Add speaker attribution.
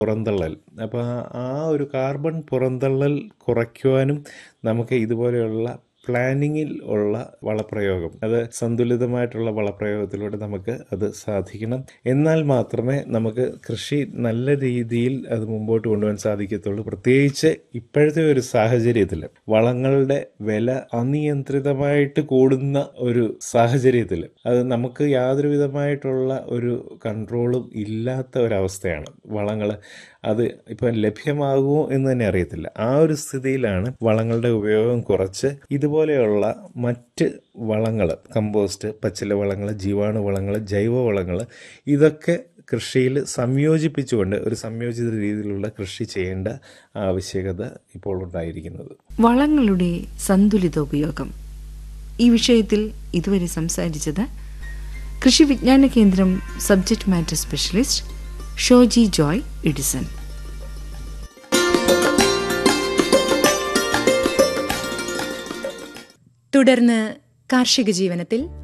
Speaker 1: പുറന്തള്ളൽ അപ്പോൾ ആ ഒരു കാർബൺ പുറന്തള്ളൽ കുറയ്ക്കുവാനും നമുക്ക് ഇതുപോലെയുള്ള പ്ലാനിങ്ങിൽ ഉള്ള വളപ്രയോഗം അത് സന്തുലിതമായിട്ടുള്ള വളപ്രയോഗത്തിലൂടെ നമുക്ക് അത് സാധിക്കണം എന്നാൽ മാത്രമേ നമുക്ക് കൃഷി നല്ല രീതിയിൽ അത് മുമ്പോട്ട് കൊണ്ടുപോകാൻ സാധിക്കത്തുള്ളൂ പ്രത്യേകിച്ച് ഇപ്പോഴത്തെ ഒരു സാഹചര്യത്തിൽ വളങ്ങളുടെ വില അനിയന്ത്രിതമായിട്ട് കൂടുന്ന ഒരു സാഹചര്യത്തിൽ അത് നമുക്ക് യാതൊരു വിധമായിട്ടുള്ള ഒരു കൺട്രോളും ഇല്ലാത്ത ഒരവസ്ഥയാണ് വളങ്ങൾ അത് ഇപ്പം ലഭ്യമാകുമോ എന്ന് തന്നെ അറിയത്തില്ല ആ ഒരു സ്ഥിതിയിലാണ് വളങ്ങളുടെ ഉപയോഗം കുറച്ച് ഇതുപോലെയുള്ള മറ്റ് വളങ്ങൾ കമ്പോസ്റ്റ് പച്ചില വളങ്ങൾ ജീവാണു വളങ്ങൾ ജൈവ വളങ്ങൾ ഇതൊക്കെ കൃഷിയിൽ സംയോജിപ്പിച്ചുകൊണ്ട് ഒരു സംയോജിത രീതിയിലുള്ള കൃഷി ചെയ്യേണ്ട ആവശ്യകത ഇപ്പോൾ ഉണ്ടായിരിക്കുന്നത്
Speaker 2: വളങ്ങളുടെ സന്തുലിത ഉപയോഗം ഈ വിഷയത്തിൽ ഇതുവരെ സംസാരിച്ചത് കൃഷി വിജ്ഞാന കേന്ദ്രം subject matter specialist Shoji Joy Edison
Speaker 3: തുടർന്ന് കാർഷിക ജീവനത്തിൽ